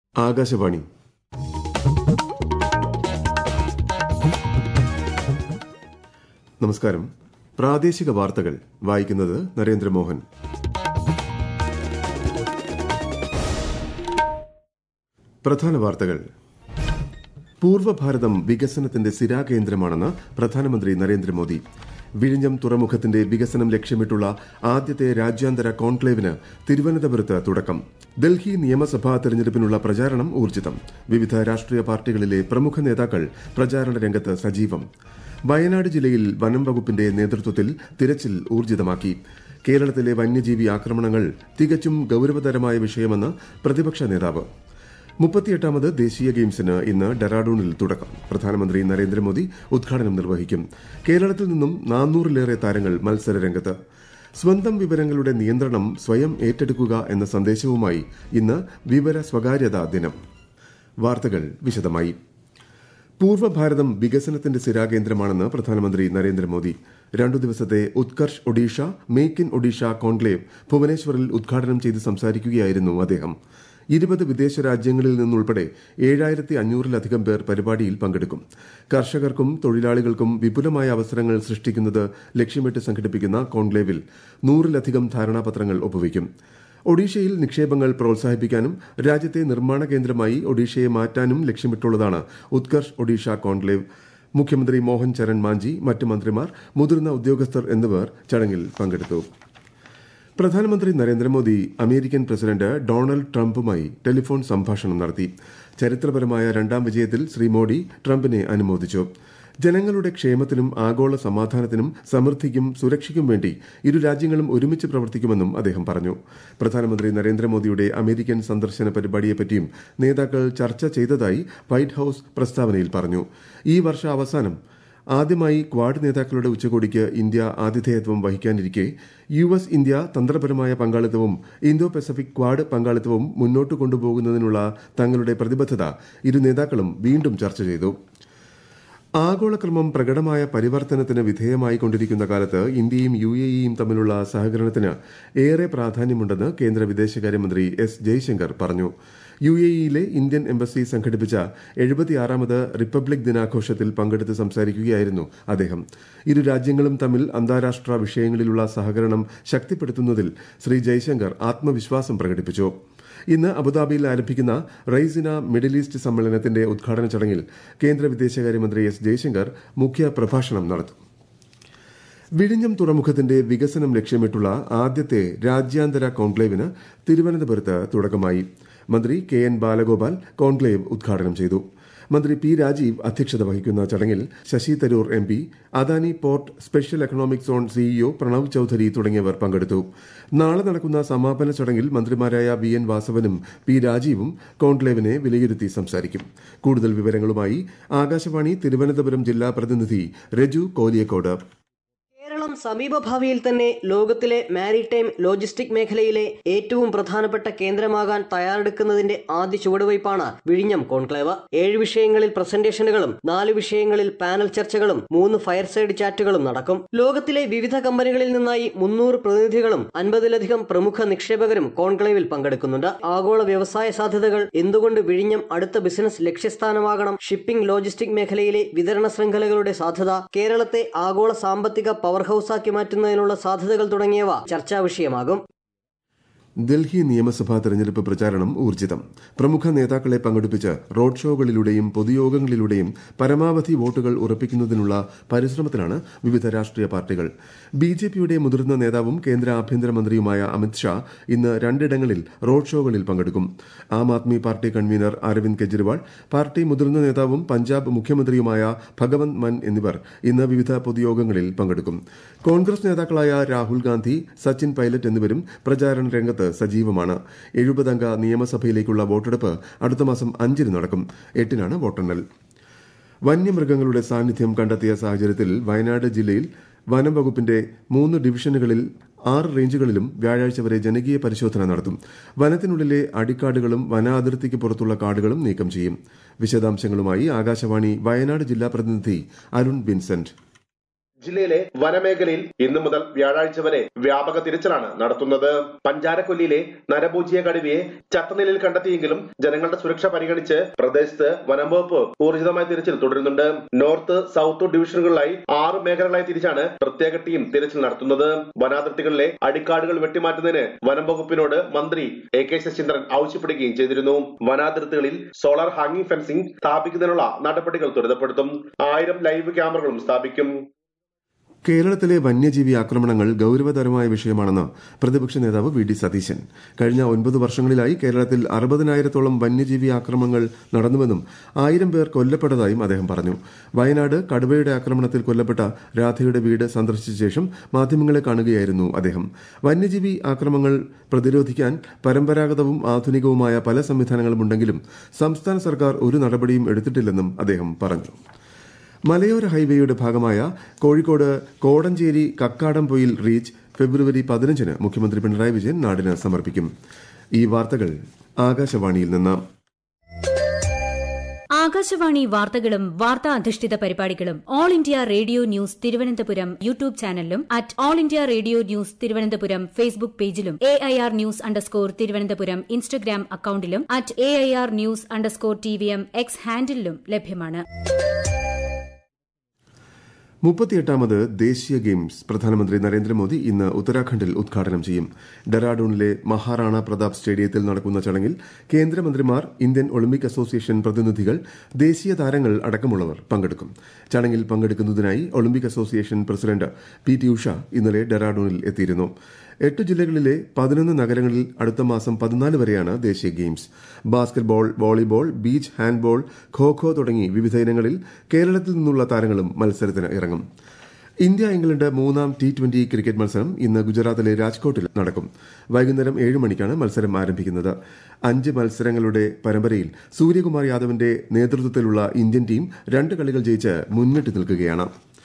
ആകാശവാണി നമസ്കാരം പ്രാദേശിക വാർത്തകൾ വായിക്കുന്നത് നരേന്ദ്രമോഹൻ പ്രധാന വാർത്തകൾ പൂർവ്വഭാരതം വികസനത്തിന്റെ സിരാകേന്ദ്രമാണെന്ന് പ്രധാനമന്ത്രി നരേന്ദ്രമോദി വിഴിഞ്ഞം തുറമുഖത്തിന്റെ വികസനം ലക്ഷ്യമിട്ടുള്ള ആദ്യത്തെ രാജ്യാന്തര കോൺക്ലേവിന് തിരുവനന്തപുരത്ത് തുടക്കം ഡൽഹി നിയമസഭാ തെരഞ്ഞെടുപ്പിനുള്ള പ്രചാരണം ഊർജിതം വിവിധ രാഷ്ട്രീയ പാർട്ടികളിലെ പ്രമുഖ നേതാക്കൾ പ്രചാരണ രംഗത്ത് സജീവം വയനാട് ജില്ലയിൽ വനം വകുപ്പിന്റെ നേതൃത്വത്തിൽ തിരച്ചിൽ ഊർജിതമാക്കി കേരളത്തിലെ വന്യജീവി ആക്രമണങ്ങൾ തികച്ചും ഗൌരവതരമായ വിഷയമെന്ന് പ്രതിപക്ഷ നേതാവ് മുപ്പത്തിയെട്ടാമത് ദേശീയ ഗെയിംസിന് ഇന്ന് ഡെറാഡൂണിൽ തുടക്കം പ്രധാനമന്ത്രി നരേന്ദ്രമോദി ഉദ്ഘാടനം നിർവഹിക്കും കേരളത്തിൽ നിന്നും നാനൂറിലേറെ താരങ്ങൾ മത്സരരംഗത്ത് സ്വന്തം വിവരങ്ങളുടെ നിയന്ത്രണം സ്വയം ഏറ്റെടുക്കുക എന്ന സന്ദേശവുമായി ഇന്ന് വിവര സ്വകാര്യതാ ദിനം വാർത്തകൾ വിശദമായി പൂർവ്വഭാരതം വികസനത്തിന്റെ സിരാകേന്ദ്രമാണെന്ന് പ്രധാനമന്ത്രി നരേന്ദ്രമോദി രണ്ടു ദിവസത്തെ Utkarsh Odisha make in Odisha conclave ഭുവനേശ്വറിൽ ഉദ്ഘാടനം ചെയ്ത് സംസാരിക്കുകയായിരുന്നു അദ്ദേഹം ഇരുപത് വിദേശ രാജ്യങ്ങളിൽ നിന്നുൾപ്പെടെ ഏഴായിരത്തി അഞ്ഞൂറിലധികം പേർ പരിപാടിയിൽ പങ്കെടുക്കും കർഷകർക്കും തൊഴിലാളികൾക്കും വിപുലമായ അവസരങ്ങൾ സൃഷ്ടിക്കുന്നത് ലക്ഷ്യമിട്ട് സംഘടിപ്പിക്കുന്ന കോൺക്ലേവിൽ നൂറിലധികം ധാരണാപത്രങ്ങൾ ഒപ്പുവയ്ക്കും ഒഡീഷയിൽ നിക്ഷേപങ്ങൾ പ്രോത്സാഹിപ്പിക്കാനും രാജ്യത്തെ നിർമ്മാണ കേന്ദ്രമായി ഒഡീഷയെ മാറ്റാനും ലക്ഷ്യമിട്ടുള്ളതാണ് ഉത്കർഷ് ഒഡീഷ കോൺക്ലേവ് മുഖ്യമന്ത്രി മോഹൻ ചരൺ മാഞ്ചി മറ്റ് മന്ത്രിമാർ മുതിർന്ന ഉദ്യോഗസ്ഥർ എന്നിവർ ചടങ്ങിൽ പങ്കെടുത്തു പ്രധാനമന്ത്രി നരേന്ദ്രമോദി അമേരിക്കൻ പ്രസിഡന്റ് ഡൊണാൾഡ് ട്രംപുമായി ടെലിഫോൺ സംഭാഷണം നടത്തി ചരിത്രപരമായ രണ്ടാം വിജയത്തിൽ ശ്രീ മോഡി ട്രംപിനെ അനുമോദിച്ചു ജനങ്ങളുടെ ക്ഷേമത്തിനും ആഗോള സമാധാനത്തിനും സമൃദ്ധിക്കും സുരക്ഷയ്ക്കും വേണ്ടി ഇരു രാജ്യങ്ങളും ഒരുമിച്ച് പ്രവർത്തിക്കുമെന്നും അദ്ദേഹം പറഞ്ഞു പ്രധാനമന്ത്രി നരേന്ദ്രമോദിയുടെ അമേരിക്കൻ സന്ദർശന പരിപാടിയെപ്പറ്റിയും നേതാക്കൾ ചർച്ച ചെയ്തതായി വൈറ്റ് ഹൌസ് പ്രസ്താവനയിൽ പറഞ്ഞു ഈ വർഷ അവസാനം ആദ്യമായി ക്വാഡ് നേതാക്കളുടെ ഉച്ചകോടിക്ക് ഇന്ത്യ ആതിഥേയത്വം വഹിക്കാനിരിക്കെ യു എസ് ഇന്ത്യ തന്ത്രപരമായ പങ്കാളിത്തവും ഇന്തോ പസഫിക് ക്വാഡ് പങ്കാളിത്തവും മുന്നോട്ട് കൊണ്ടുപോകുന്നതിനുള്ള തങ്ങളുടെ പ്രതിബദ്ധത ഇരു നേതാക്കളും വീണ്ടും ചർച്ച ചെയ്തു ആഗോളക്രമം പ്രകടമായ പരിവർത്തനത്തിന് വിധേയമായി കൊണ്ടിരിക്കുന്ന കാലത്ത് ഇന്ത്യയും യു എ ഇയും തമ്മിലുള്ള സഹകരണത്തിന് ഏറെ പ്രാധാന്യമുണ്ടെന്ന് കേന്ദ്ര വിദേശകാര്യമന്ത്രി എസ് ജയശങ്കർ പറഞ്ഞു യു എ ഇയിലെ ഇന്ത്യൻ എംബസി സംഘടിപ്പിച്ച എഴുപത്തിയാറാമത് റിപ്പബ്ലിക് ദിനാഘോഷത്തിൽ പങ്കെടുത്ത് സംസാരിക്കുകയായിരുന്നു അദ്ദേഹം ഇരു രാജ്യങ്ങളും തമ്മിൽ അന്താരാഷ്ട്ര വിഷയങ്ങളിലുള്ള സഹകരണം ശക്തിപ്പെടുത്തുന്നതിൽ ശ്രീ ജയശങ്കർ ആത്മവിശ്വാസം പ്രകടിപ്പിച്ചു ഇന്ന് അബുദാബിയിൽ ആരംഭിക്കുന്ന റൈസിന മിഡിൽ ഈസ്റ്റ് സമ്മേളനത്തിന്റെ ഉദ്ഘാടന ചടങ്ങിൽ കേന്ദ്ര വിദേശകാര്യമന്ത്രി എസ് ജയശങ്കർ മുഖ്യ പ്രഭാഷണം നടത്തും വിഴിഞ്ഞം തുറമുഖത്തിന്റെ വികസനം ലക്ഷ്യമിട്ടുള്ള ആദ്യത്തെ രാജ്യാന്തര കോൺക്ലേവിന് തിരുവനന്തപുരത്ത് തുടക്കമായി മന്ത്രി കെ എൻ ബാലഗോപാൽ കോൺക്ലേവ് ഉദ്ഘാടനം ചെയ്തു മന്ത്രി പി രാജീവ് അധ്യക്ഷത വഹിക്കുന്ന ചടങ്ങിൽ Shashi Tharoor M P Adani port special economic zone CEO Pranav Chaudhary തുടങ്ങിയവർ പങ്കെടുത്തു നാളെ നടക്കുന്ന സമാപന ചടങ്ങിൽ മന്ത്രിമാരായ വി എൻ വാസവനും പി രാജീവും കോൺക്ലേവിനെ വിലയിരുത്തി സംസാരിക്കും കൂടുതൽ വിവരങ്ങളുമായി ആകാശവാണി തിരുവനന്തപുരം ജില്ലാ പ്രതിനിധി രജു കോലിയക്കോട് കേരളം സമീപഭാവിയിൽ തന്നെ ലോകത്തിലെ മാരിടൈം ലോജിസ്റ്റിക് മേഖലയിലെ ഏറ്റവും പ്രധാനപ്പെട്ട കേന്ദ്രമാകാൻ തയ്യാറെടുക്കുന്നതിന്റെ ആദ്യ ചുവടുവയ്പാണ് വിഴിഞ്ഞം കോൺക്ലേവ് ഏഴ് വിഷയങ്ങളിൽ പ്രസന്റേഷനുകളും നാല് വിഷയങ്ങളിൽ പാനൽ ചർച്ചകളും മൂന്ന് ഫയർ സൈഡ് ചാറ്റുകളും നടക്കും ലോകത്തിലെ വിവിധ കമ്പനികളിൽ നിന്നായി മുന്നൂറ് പ്രതിനിധികളും അൻപതിലധികം പ്രമുഖ നിക്ഷേപകരും കോൺക്ലേവിൽ പങ്കെടുക്കുന്നുണ്ട് ആഗോള വ്യവസായ സാധ്യതകൾ എന്തുകൊണ്ട് വിഴിഞ്ഞം അടുത്ത ബിസിനസ് ലക്ഷ്യസ്ഥാനമാകണം ഷിപ്പിംഗ് ലോജിസ്റ്റിക് മേഖലയിലെ വിതരണ ശൃംഖലകളുടെ സാധ്യത കേരളത്തെ ആഗോള സാമ്പത്തിക പവർ ഹൌസാക്കി മാറ്റുന്നതിനുള്ള സാധ്യതകൾ തുടങ്ങിയവ ചർച്ചാ വിഷയമാകും ഡൽഹി നിയമസഭാ തെരഞ്ഞെടുപ്പ് പ്രചാരണം ഊർജിതം പ്രമുഖ നേതാക്കളെ പങ്കെടുപ്പിച്ച് റോഡ് ഷോകളിലൂടെയും പൊതുയോഗങ്ങളിലൂടെയും പരമാവധി വോട്ടുകൾ ഉറപ്പിക്കുന്നതിനുള്ള പരിശ്രമത്തിലാണ് വിവിധ രാഷ്ട്രീയ പാർട്ടികൾ ബി ജെ പിയുടെ മുതിർന്ന നേതാവും കേന്ദ്ര ആഭ്യന്തരമന്ത്രിയുമായ അമിത് ഷാ ഇന്ന് രണ്ടിടങ്ങളിൽ റോഡ് ഷോകളിൽ പങ്കെടുക്കും Aam Aadmi party convener Arvind Kejriwal party മുതിർന്ന നേതാവും പഞ്ചാബ് മുഖ്യമന്ത്രിയുമായ ഭഗവന്ത് മൻ എന്നിവർ ഇന്ന് വിവിധ പൊതുയോഗങ്ങളിൽ പങ്കെടുക്കും കോൺഗ്രസ് നേതാക്കളായ രാഹുൽ ഗാന്ധി സച്ചിൻ പൈലറ്റ് എന്നിവരും പ്രചാരണ രംഗത്ത് സജീവമാണ് എഴുപതംഗ നിയമസഭയിലേക്കുള്ള വോട്ടെടുപ്പ് അടുത്ത മാസം അഞ്ചിന് നടക്കും എട്ടിനാണ് വോട്ടെണ്ണൽ വന്യമൃഗങ്ങളുടെ സാന്നിധ്യം കണ്ടെത്തിയ സാഹചര്യത്തിൽ വയനാട് ജില്ലയിൽ വനം വകുപ്പിന്റെ മൂന്ന് ഡിവിഷനുകളിൽ ആറ് റേഞ്ചുകളിലും വ്യാഴാഴ്ച വരെ ജനകീയ പരിശോധന നടത്തും വനത്തിനുള്ളിലെ അടിക്കാടുകളും വനാതിർത്തിക്ക് പുറത്തുള്ള കാടുകളും നീക്കം ചെയ്യും വിശദാംശങ്ങളുമായി ആകാശവാണി വയനാട് ജില്ലാ പ്രതിനിധി അരുൺ വിൻസെന്റ് ജില്ലയിലെ വനമേഖലയിൽ ഇന്നു മുതൽ വ്യാഴാഴ്ച വരെ വ്യാപക തിരച്ചിലാണ് നടത്തുന്നത് പഞ്ചാരക്കൊല്ലിയിലെ നരഭൂജിയ കടുവയെ ചത്തനിലയിൽ കണ്ടെത്തിയെങ്കിലും ജനങ്ങളുടെ സുരക്ഷ പരിഗണിച്ച് പ്രദേശത്ത് വനംവകുപ്പ് ഊർജിതമായ തിരച്ചിൽ തുടരുന്നുണ്ട് നോർത്ത് സൗത്ത് ഡിവിഷനുകളിലായി ആറ് മേഖലകളായി തിരിച്ചാണ് പ്രത്യേക ടീം തിരച്ചിൽ നടത്തുന്നത് വനാതിർത്തികളിലെ അടിക്കാടുകൾ വെട്ടിമാറ്റുന്നതിന് വനം വകുപ്പിനോട് മന്ത്രി എ കെ ശശീന്ദ്രൻ ആവശ്യപ്പെടുകയും ചെയ്തിരുന്നു വനാതിർത്തികളിൽ സോളാർ ഹാങ്ങിംഗ് ഫെൻസിംഗ് സ്ഥാപിക്കുന്നതിനുള്ള നടപടികൾ ത്വരിതപ്പെടുത്തും ആയിരം ലൈവ് ക്യാമറകളും സ്ഥാപിക്കും കേരളത്തിലെ വന്യജീവി ആക്രമണങ്ങൾ ഗൌരവതരമായ വിഷയമാണെന്ന് പ്രതിപക്ഷ നേതാവ് വി ഡി സതീശൻ കഴിഞ്ഞ ഒൻപത് വർഷങ്ങളിലായി കേരളത്തിൽ അറുപതിനായിരത്തോളം വന്യജീവി ആക്രമണങ്ങൾ നടന്നുവെന്നും ആയിരം പേർ കൊല്ലപ്പെട്ടതായും അദ്ദേഹം പറഞ്ഞു വയനാട് കടുവയുടെ ആക്രമണത്തിൽ കൊല്ലപ്പെട്ട രാധയുടെ വീട് സന്ദർശിച്ച ശേഷം മാധ്യമങ്ങളെ കാണുകയായിരുന്നു അദ്ദേഹം വന്യജീവി ആക്രമണങ്ങൾ പ്രതിരോധിക്കാൻ പരമ്പരാഗതവും ആധുനികവുമായ പല സംവിധാനങ്ങളുമുണ്ടെങ്കിലും സംസ്ഥാന സർക്കാർ ഒരു നടപടിയും എടുത്തിട്ടില്ലെന്നും അദ്ദേഹം പറഞ്ഞു മലയോര ഹൈവേയുടെ ഭാഗമായ കോഴിക്കോട് കോടഞ്ചേരി കക്കാടംപൊയിൽ റീച്ച് ഫെബ്രുവരി പതിനഞ്ചിന് മുഖ്യമന്ത്രി പിണറായി വിജയൻ നാടിന് സമർപ്പിക്കും ഈ വാർത്തകൾ ആകാശവാണിയിൽ നിന്ന് ആകാശവാണി വാർത്തകളും വാർത്താ അധിഷ്ഠിത പരിപാടികളും all India radio news Thiruvananthapuram YouTube ചാനലിലും at all India radio news Thiruvananthapuram Facebook പേജിലും A I R news underscore Thiruvananthapuram Instagram അക്കൌണ്ടിലും at A I R news underscore T V M X ഹാൻഡിലും ലഭ്യമാണ് മുപ്പത്തിയെട്ടാമത് ദേശീയ ഗെയിംസ് പ്രധാനമന്ത്രി നരേന്ദ്രമോദി ഇന്ന് ഉത്തരാഖണ്ഡിൽ ഉദ്ഘാടനം ചെയ്യും ഡെറാഡൂണിലെ മഹാറാണ പ്രതാപ് സ്റ്റേഡിയത്തിൽ നടക്കുന്ന ചടങ്ങിൽ കേന്ദ്രമന്ത്രിമാർ ഇന്ത്യൻ ഒളിമ്പിക് അസോസിയേഷൻ പ്രതിനിധികൾ ദേശീയ താരങ്ങൾ അടക്കമുള്ളവർ പങ്കെടുക്കും ചടങ്ങിൽ പങ്കെടുക്കുന്നതിനായി Olympic association president P T Usha ഇന്നലെ ഡെറാഡൂണിൽ എത്തിയിരുന്നു എട്ട് ജില്ലകളിലെ പതിനൊന്ന് നഗരങ്ങളിൽ അടുത്ത മാസം പതിനാല് വരെയാണ് ദേശീയ games basketball volleyball beach handball kho kho തുടങ്ങി വിവിധ ഇനങ്ങളിൽ കേരളത്തിൽ നിന്നുള്ള താരങ്ങളും മത്സരത്തിന് ഇറങ്ങും ഇന്ത്യ ഇംഗ്ലണ്ട് മൂന്നാം ടി ട്വന്റി ക്രിക്കറ്റ് മത്സരം ഇന്ന് ഗുജറാത്തിലെ രാജ്കോട്ടിൽ നടക്കും വൈകുന്നേരം ഏഴ് മണിക്കാണ് മത്സരം ആരംഭിക്കുന്നത് അഞ്ച് മത്സരങ്ങളുടെ പരമ്പരയിൽ സൂര്യകുമാർ യാദവിന്റെ നേതൃത്വത്തിലുള്ള ഇന്ത്യൻ ടീം രണ്ട് കളികൾ ജയിച്ച് മുന്നിട്ട് നിൽക്കുകയാണ്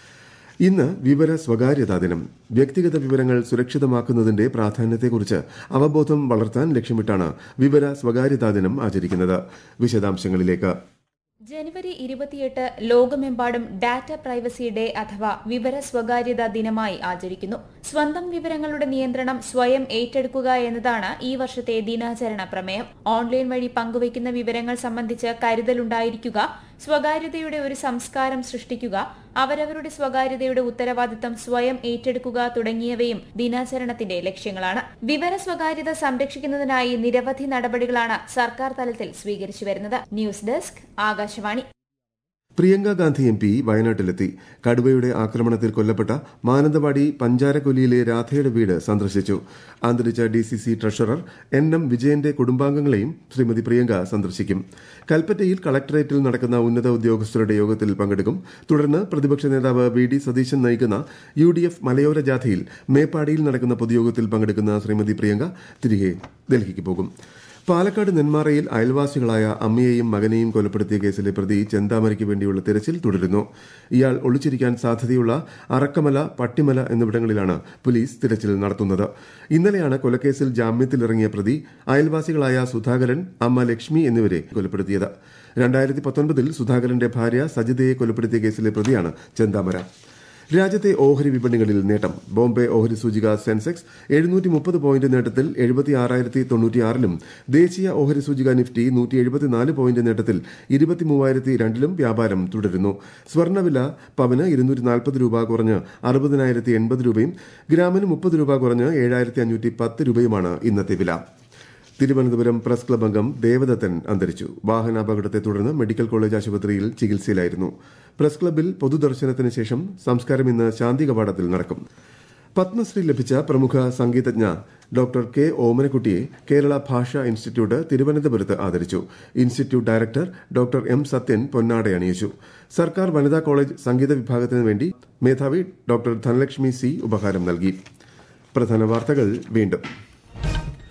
ഇന്ന് വിവര സ്വകാര്യതാ ദിനം വ്യക്തിഗത വിവരങ്ങൾ സുരക്ഷിതമാക്കുന്നതിന്റെ പ്രാധാന്യത്തെക്കുറിച്ച് അവബോധം വളർത്താൻ ലക്ഷ്യമിട്ടാണ് വിവര സ്വകാര്യതാ ദിനം ആചരിക്കുന്നത് വിശദാംശങ്ങളിലേക്ക് ജനുവരി ഇരുപത്തിയെട്ട് ലോകമെമ്പാടും ഡാറ്റ പ്രൈവസി ഡേ അഥവാ വിവര സ്വകാര്യത ദിനമായി ആചരിക്കുന്നു സ്വന്തം വിവരങ്ങളുടെ നിയന്ത്രണം സ്വയം ഏറ്റെടുക്കുക എന്നതാണ് ഈ വർഷത്തെ ദിനാചരണ പ്രമേയം ഓൺലൈൻ വഴി പങ്കുവയ്ക്കുന്ന വിവരങ്ങൾ സംബന്ധിച്ച് കരുതലുണ്ടായിരിക്കുക സ്വകാര്യതയുടെ ഒരു സംസ്കാരം സൃഷ്ടിക്കുക അവരവരുടെ സ്വകാര്യതയുടെ ഉത്തരവാദിത്തം സ്വയം ഏറ്റെടുക്കുക തുടങ്ങിയവയും ദിനാചരണത്തിന്റെ ലക്ഷ്യങ്ങളാണ് വിവര സ്വകാര്യത സംരക്ഷിക്കുന്നതിനായി നിരവധി നടപടികളാണ് സർക്കാർ തലത്തിൽ സ്വീകരിച്ചു വരുന്നത് news desk Akashvani Priyanka Gandhi M P വയനാട്ടിലെത്തി കടുവയുടെ ആക്രമണത്തിൽ കൊല്ലപ്പെട്ട മാനന്തവാടി പഞ്ചാരക്കൊല്ലിയിലെ രാധയുടെ വീട് സന്ദർശിച്ചു അന്തരിച്ച ഡിസിസി ട്രഷറർ എൻ എം വിജയന്റെ കുടുംബാംഗങ്ങളെയും ശ്രീമതി പ്രിയങ്ക സന്ദർശിക്കും കൽപ്പറ്റയിൽ കളക്ടറേറ്റിൽ നടക്കുന്ന ഉന്നത ഉദ്യോഗസ്ഥരുടെ യോഗത്തിൽ പങ്കെടുക്കും തുടർന്ന് പ്രതിപക്ഷ നേതാവ് വി ഡി സതീശൻ നയിക്കുന്ന യു ഡി എഫ് മലയോര ജാഥയിൽ മേപ്പാടിയിൽ നടക്കുന്ന പൊതുയോഗത്തിൽ പങ്കെടുക്കുന്ന ശ്രീമതി പ്രിയങ്ക തിരികെ ഡൽഹിക്ക് പോകും പാലക്കാട് നെന്മാറയിൽ അയൽവാസികളായ അമ്മയെയും മകനെയും കൊലപ്പെടുത്തിയ കേസിലെ പ്രതി ചെന്താമരയ്ക്ക് വേണ്ടിയുള്ള തിരച്ചിൽ തുടരുന്നു ഇയാൾ ഒളിച്ചിരിക്കാൻ സാധ്യതയുള്ള അറക്കമല പട്ടിമല എന്നിവിടങ്ങളിലാണ് പോലീസ് തിരച്ചിൽ നടത്തുന്നത് ഇന്നലെയാണ് കൊലക്കേസിൽ ജാമ്യത്തിലിറങ്ങിയ പ്രതി അയൽവാസികളായ സുധാകരൻ അമ്മ ലക്ഷ്മി എന്നിവരെ കൊലപ്പെടുത്തിയത് രണ്ടായിരത്തി പത്തൊൻപതിൽ സുധാകരന്റെ ഭാര്യ സജിതയെ കൊലപ്പെടുത്തിയ കേസിലെ പ്രതിയാണ് ചെന്താമര രാജ്യത്തെ ഓഹരി വിപണികളിൽ നേട്ടം ബോംബെ ഓഹരി സൂചിക സെൻസെക്സ് എഴുന്നൂറ്റി മുപ്പത് പോയിന്റ് നേട്ടത്തിൽ എഴുപത്തി ആറായിരത്തി തൊണ്ണൂറ്റിയാറിലും ദേശീയ ഓഹരി സൂചിക നിഫ്റ്റി നൂറ്റി എഴുപത്തിനാല് പോയിന്റ് നേട്ടത്തിൽ ഇരുപത്തി മൂവായിരത്തി രണ്ടിലും വ്യാപാരം തുടരുന്നു സ്വർണ്ണവില പവന് ഇരുന്നൂറ്റി നാൽപ്പത് രൂപ കുറഞ്ഞ് അറുപതിനായിരത്തി എൺപത് രൂപയും ഗ്രാമിന് മുപ്പത് രൂപ കുറഞ്ഞ് ഏഴായിരത്തി അഞ്ഞൂറ്റി പത്ത് രൂപയുമാണ് ഇന്നത്തെ വില തിരുവനന്തപുരം പ്രസ് ക്ലബ് അംഗം ദേവദത്തൻ അന്തരിച്ചു വാഹനാപകടത്തെ തുടർന്ന് മെഡിക്കൽ കോളേജ് ആശുപത്രിയിൽ ചികിത്സയിലായിരുന്നു പ്രസ് ക്ലബിൽ പൊതുദർശനത്തിന് ശേഷം സംസ്കാരം ഇന്ന് ശാന്തി കവാടത്തിൽ നടക്കും പത്മശ്രീ ലഭിച്ച പ്രമുഖ സംഗീതജ്ഞ ഡോക്ടർ കെ ഓമനക്കുട്ടിയെ കേരള ഭാഷാ ഇൻസ്റ്റിറ്റ്യൂട്ട് തിരുവനന്തപുരത്ത് ആദരിച്ചു institute director doctor M Sathyan പൊന്നാട അണിയിച്ചു സർക്കാർ വനിതാ കോളേജ് സംഗീത വിഭാഗത്തിന് വേണ്ടി മേധാവി ഡോക്ടർ ധനലക്ഷ്മി സി ഉപഹാരം നൽകി പ്രധാന വാർത്തകൾ വീണ്ടും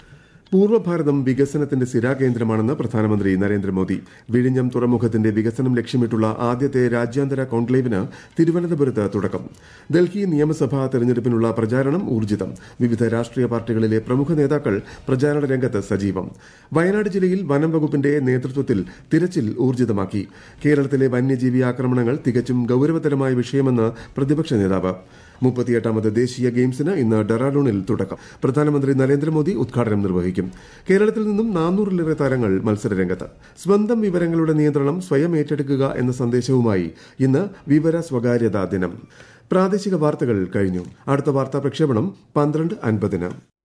പൂർവ്വഭാരതം വികസനത്തിന്റെ സ്ഥിരാകേന്ദ്രമാണെന്ന് പ്രധാനമന്ത്രി നരേന്ദ്രമോദി വിഴിഞ്ഞം തുറമുഖത്തിന്റെ വികസനം ലക്ഷ്യമിട്ടുള്ള ആദ്യത്തെ രാജ്യാന്തര കോൺക്ലേവിന് തിരുവനന്തപുരത്ത് തുടക്കം ഡൽഹി നിയമസഭാ തെരഞ്ഞെടുപ്പിനുള്ള പ്രചാരണം ഊർജിതം വിവിധ രാഷ്ട്രീയ പാർട്ടികളിലെ പ്രമുഖ നേതാക്കൾ പ്രചാരണ രംഗത്ത് സജീവം വയനാട് ജില്ലയിൽ വനം വകുപ്പിന്റെ നേതൃത്വത്തിൽ തിരച്ചിൽ ഊർജിതമാക്കി കേരളത്തിലെ വന്യജീവി ആക്രമണങ്ങൾ തികച്ചും ഗൌരവതരമായ വിഷയമെന്ന് പ്രതിപക്ഷ നേതാവ് മുപ്പത്തിയെട്ടാമത് ദേശീയ ഗെയിംസിന് ഇന്ന് ഡെറാഡൂണിൽ തുടക്കം പ്രധാനമന്ത്രി നരേന്ദ്രമോദി ഉദ്ഘാടനം നിർവഹിക്കും കേരളത്തിൽ നിന്നും നാനൂറിലേറെ താരങ്ങൾ മത്സരരംഗത്ത് സ്വന്തം വിവരങ്ങളുടെ നിയന്ത്രണം സ്വയം ഏറ്റെടുക്കുക എന്ന സന്ദേശവുമായി ഇന്ന് വിവര സ്വകാര്യതാ ദിനം പ്രാദേശിക വാർത്തകൾ കഴിഞ്ഞു അടുത്ത വാർത്താ പ്രക്ഷേപണം പന്ത്രണ്ട് അൻപതിന്